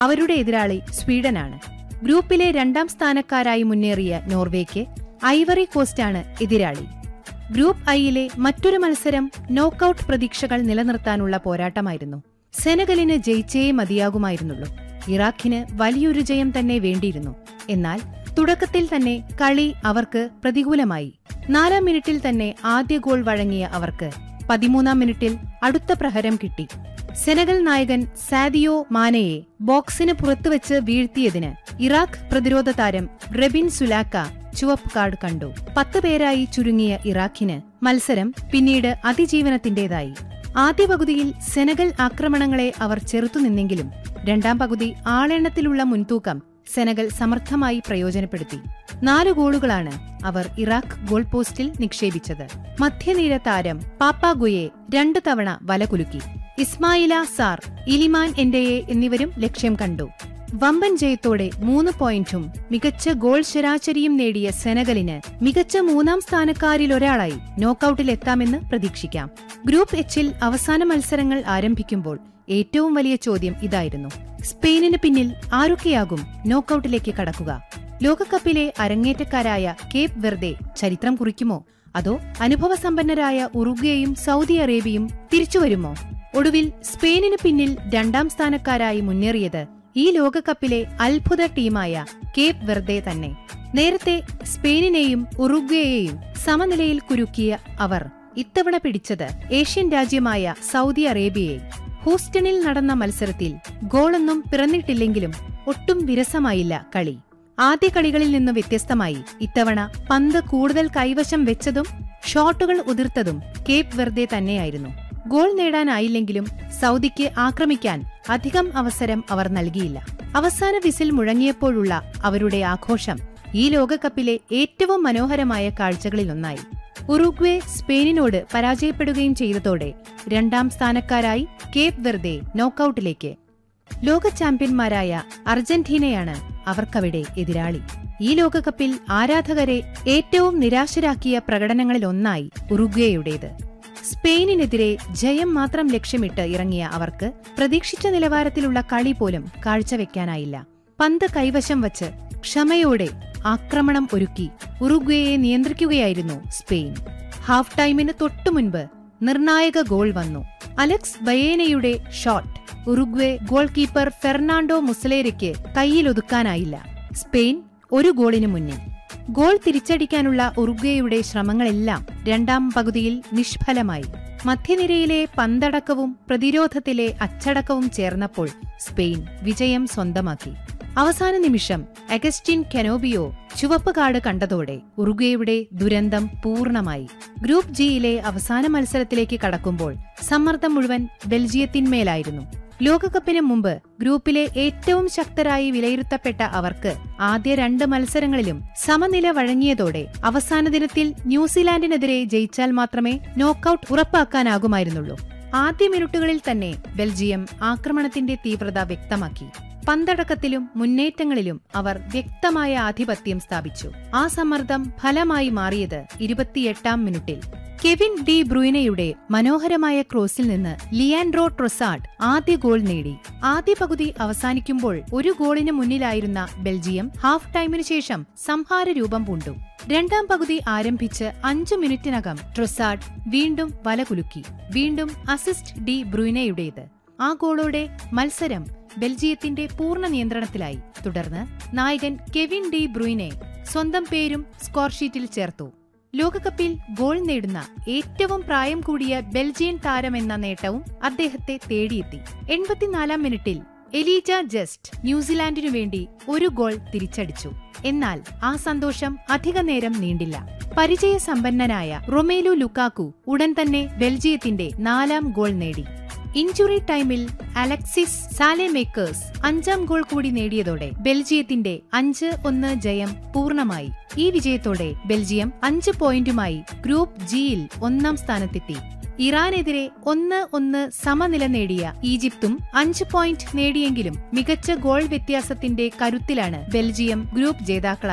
അവരുടെ എതിരാളി സ്വീഡനാണ് ഗ്രൂപ്പിലെ രണ്ടാം സ്ഥാനക്കാരായി മുന്നേറിയ നോർവേക്ക് ഐവറി കോസ്റ്റാണ് എതിരാളി ഗ്രൂപ്പ് ഐയിലെ മറ്റൊരു മത്സരം നോക്കൌട്ട് പ്രതീക്ഷകൾ നിലനിർത്താനുള്ള പോരാട്ടമായിരുന്നു സെനഗലിന് ജയിച്ചേ മതിയാകുമായിരുന്നുള്ളൂ ഇറാഖിന് വലിയൊരു ജയം തന്നെ വേണ്ടിയിരുന്നു എന്നാൽ തുടക്കത്തിൽ തന്നെ കളി അവർക്ക് പ്രതികൂലമായി നാലാം മിനിറ്റിൽ തന്നെ ആദ്യ ഗോൾ വഴങ്ങിയ അവർക്ക് പതിമൂന്നാം മിനിറ്റിൽ അടുത്ത പ്രഹരം കിട്ടി സെനഗൽ നായകൻ സാദിയോ മാനയെ ബോക്സിന് പുറത്തുവച്ച് വീഴ്ത്തിയതിന് ഇറാഖ് പ്രതിരോധ താരം റെബിൻ സുലാക്ക ചുവപ്പ് കാർഡ് കണ്ടു പത്ത് പേരായി ചുരുങ്ങിയ ഇറാഖിന് മത്സരം പിന്നീട് അതിജീവനത്തിന്റേതായി ആദ്യ പകുതിയിൽ സെനഗൽ ആക്രമണങ്ങളെ അവർ ചെറുത്തുനിന്നെങ്കിലും രണ്ടാം പകുതി ആളെണ്ണത്തിലുള്ള മുൻതൂക്കം സെനഗൽ സമർത്ഥമായി പ്രയോജനപ്പെടുത്തി നാല് ഗോളുകളാണ് അവർ ഇറാഖ് ഗോൾ പോസ്റ്റിൽ നിക്ഷേപിച്ചത് മധ്യനിര താരം പാപ്പാഗുയെ രണ്ടു തവണ വലകുലുക്കി ഇസ്മായില സാർ ഇലിമാൻ എന്റയെ എന്നിവരും ലക്ഷ്യം കണ്ടു വമ്പൻ ജയത്തോടെ മൂന്ന് പോയിന്റും മികച്ച ഗോൾ ശരാശരിയും നേടിയ സെനഗലിന് മികച്ച മൂന്നാം സ്ഥാനക്കാരിലൊരാളായി നോക്കൌട്ടിലെത്താമെന്ന് പ്രതീക്ഷിക്കാം ഗ്രൂപ്പ് എച്ചിൽ അവസാന മത്സരങ്ങൾ ആരംഭിക്കുമ്പോൾ ഏറ്റവും വലിയ ചോദ്യം ഇതായിരുന്നു സ്പെയിനിന് പിന്നിൽ ആരൊക്കെയാകും നോക്കൌട്ടിലേക്ക് കടക്കുക ലോകകപ്പിലെ അരങ്ങേറ്റക്കാരായ കേപ്പ് വെർദെ ചരിത്രം കുറിക്കുമോ അതോ അനുഭവസമ്പന്നരായ ഉറുഗ്വേയും സൗദി അറേബ്യയും തിരിച്ചുവരുമോ ഒടുവിൽ സ്പെയിനിന് പിന്നിൽ രണ്ടാം സ്ഥാനക്കാരായി മുന്നേറിയത് ഈ ലോകകപ്പിലെ അത്ഭുത ടീമായ കേപ്പ് വെർദെ തന്നെ നേരത്തെ സ്പെയിനിനെയും ഉറുഗ്വേയെയും സമനിലയിൽ കുരുക്കിയ അവർ ഇത്തവണ പിടിച്ചത് ഏഷ്യൻ രാജ്യമായ സൗദി അറേബ്യയെ ഹൂസ്റ്റണിൽ നടന്ന മത്സരത്തിൽ ഗോളൊന്നും പിറന്നിട്ടില്ലെങ്കിലും ഒട്ടും വിരസമായില്ല കളി ആദ്യ കളികളിൽ നിന്ന് വ്യത്യസ്തമായി ഇത്തവണ പന്ത് കൂടുതൽ കൈവശം വെച്ചതും ഷോട്ടുകൾ ഉതിർത്തതും കേപ്പ് വെർദെ തന്നെയായിരുന്നു ഗോൾ നേടാനായില്ലെങ്കിലും സൗദിക്ക് ആക്രമിക്കാൻ അധികം അവസരം അവർ നൽകിയില്ല അവസാന വിസിൽ മുഴങ്ങിയപ്പോഴുള്ള അവരുടെ ആഘോഷം ഈ ലോകകപ്പിലെ ഏറ്റവും മനോഹരമായ കാഴ്ചകളിലൊന്നായി ഉറുഗ്വേ സ്പെയിനിനോട് പരാജയപ്പെടുകയും ചെയ്തതോടെ രണ്ടാം സ്ഥാനക്കാരായി കേപ്പ് വെർദെ നോക്കൌട്ടിലേക്ക് ലോക ചാമ്പ്യന്മാരായ അർജന്റീനയാണ് അവർക്കവിടെ എതിരാളി ഈ ലോകകപ്പിൽ ആരാധകരെ ഏറ്റവും നിരാശരാക്കിയ പ്രകടനങ്ങളിലൊന്നായി ഉറുഗ്വേയുടേത് സ്പെയിനിനെതിരെ ജയം മാത്രം ലക്ഷ്യമിട്ട് ഇറങ്ങിയ അവർക്ക് പ്രതീക്ഷിച്ച നിലവാരത്തിലുള്ള കളി പോലും കാഴ്ചവെക്കാനായില്ല പന്ത് കൈവശം വച്ച് ക്ഷമയോടെ ആക്രമണം ഒരുക്കി ഉറുഗ്വേയെ നിയന്ത്രിക്കുകയായിരുന്നു സ്പെയിൻ ഹാഫ് ടൈമിന് തൊട്ടുമുൻപ് നിർണായക ഗോൾ വന്നു അലക്സ് ബയേനയുടെ shot Uruguay goalkeeper Fernando മുസലേരയ്ക്ക് കൈയിലൊതുക്കാനായില്ല സ്പെയിൻ ഒരു ഗോളിന് മുന്നിൽ ഗോൾ തിരിച്ചടിക്കാനുള്ള ഉറുഗ്വേയുടെ ശ്രമങ്ങളെല്ലാം രണ്ടാം പകുതിയിൽ നിഷ്ഫലമായി മധ്യനിരയിലെ പന്തടക്കവും പ്രതിരോധത്തിലെ അച്ചടക്കവും ചേർന്നപ്പോൾ സ്പെയിൻ വിജയം സ്വന്തമാക്കി അവസാന നിമിഷം അഗസ്റ്റിൻ കെനോബിയോ ചുവപ്പ് കാർഡ് കണ്ടതോടെ ഉറുഗ്വേയുടെ ദുരന്തം പൂർണ്ണമായി ഗ്രൂപ്പ് ജിയിലെ അവസാന മത്സരത്തിലേക്ക് കടക്കുമ്പോൾ സമ്മർദ്ദം മുഴുവൻ ബെൽജിയത്തിന്മേലായിരുന്നു ലോകകപ്പിന് മുമ്പ് ഗ്രൂപ്പിലെ ഏറ്റവും ശക്തരായി വിലയിരുത്തപ്പെട്ട അവർക്ക് ആദ്യ രണ്ട് മത്സരങ്ങളിലും സമനില വഴങ്ങിയതോടെ അവസാന ദിനത്തിൽ ന്യൂസിലാൻഡിനെതിരെ ജയിച്ചാൽ മാത്രമേ നോക്കൌട്ട് ഉറപ്പാക്കാനാകുമായിരുന്നുള്ളൂ ആദ്യ മിനിറ്റുകളിൽ തന്നെ ബെൽജിയം ആക്രമണത്തിന്റെ തീവ്രത വ്യക്തമാക്കി പന്തടക്കത്തിലും മുന്നേറ്റങ്ങളിലും അവർ വ്യക്തമായ ആധിപത്യം സ്ഥാപിച്ചു ആ സമ്മർദ്ദം ഫലമായി മാറിയത് ഇരുപത്തിയെട്ടാം മിനിറ്റിൽ കെവിൻ ഡി ബ്രൂയിനയുടെ മനോഹരമായ ക്രോസിൽ നിന്ന് ലിയാൻഡ്രോ ട്രൊസാഡ് ആദ്യ ഗോൾ നേടി ആദ്യ പകുതി അവസാനിക്കുമ്പോൾ ഒരു ഗോളിന് മുന്നിലായിരുന്ന ബെൽജിയം ഹാഫ് ടൈമിനു ശേഷം സംഹാര രൂപം പൂണ്ടു രണ്ടാം പകുതി ആരംഭിച്ച് അഞ്ചു മിനിറ്റിനകം ട്രൊസാഡ് വീണ്ടും വലകുലുക്കി വീണ്ടും അസിസ്റ്റ് ഡി ബ്രൂയിനയുടേത് ആ ഗോളോടെ മത്സരം ബെൽജിയത്തിന്റെ പൂർണ്ണ നിയന്ത്രണത്തിലായി തുടർന്ന് നായകൻ കെവിൻ ഡി ബ്രൂയിനെ സ്വന്തം പേരും സ്കോർഷീറ്റിൽ ചേർത്തു ലോകകപ്പിൽ ഗോൾ നേടുന്ന ഏറ്റവും പ്രായം കൂടിയ ബെൽജിയൻ താരമെന്ന നേട്ടവും അദ്ദേഹത്തെ തേടിയെത്തി എൺപത്തിനാലാം മിനിറ്റിൽ എലീജ ജസ്റ്റ് ന്യൂസിലാൻഡിനു വേണ്ടി ഒരു ഗോൾ തിരിച്ചടിച്ചു എന്നാൽ ആ സന്തോഷം അധിക നേരം നീണ്ടില്ല പരിചയസമ്പന്നനായ റൊമേലു ലുക്കാക്കു ഉടൻ തന്നെ ബെൽജിയത്തിന്റെ നാലാം ഗോൾ നേടി ഇഞ്ചുറി ടൈമിൽ അലക്സിസ് സാലെമേക്കേഴ്സ് അഞ്ചാം ഗോൾ കൂടി നേടിയതോടെ ബെൽജിയത്തിന്റെ അഞ്ച് ഒന്ന് ജയം പൂർണ്ണമായി ഈ വിജയത്തോടെ ബെൽജിയം അഞ്ച് പോയിന്റുമായി ഗ്രൂപ്പ് ജിയിൽ ഒന്നാം സ്ഥാനത്തെത്തി ഇറാനെതിരെ ഒന്ന് ഒന്ന് സമനില നേടിയ ഈജിപ്തും അഞ്ച് പോയിന്റ് നേടിയെങ്കിലും മികച്ച ഗോൾ വ്യത്യാസത്തിന്റെ കരുത്തിലാണ് ബെൽജിയം ഗ്രൂപ്പ് ജേതാക്കളായത്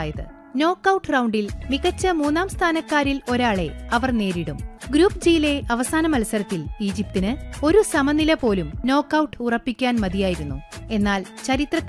നോക്കൌട്ട് റൗണ്ടിൽ മികച്ച മൂന്നാം സ്ഥാനക്കാരിൽ ഒരാളെ അവർ നേരിടും ഗ്രൂപ്പ് ജിയിലെ അവസാന മത്സരത്തിൽ ഈജിപ്തിന് ഒരു സമനില പോലും നോക്കൌട്ട് ഉറപ്പിക്കാൻ മതിയായിരുന്നു എന്നാൽ ചരിത്രത്തിൽ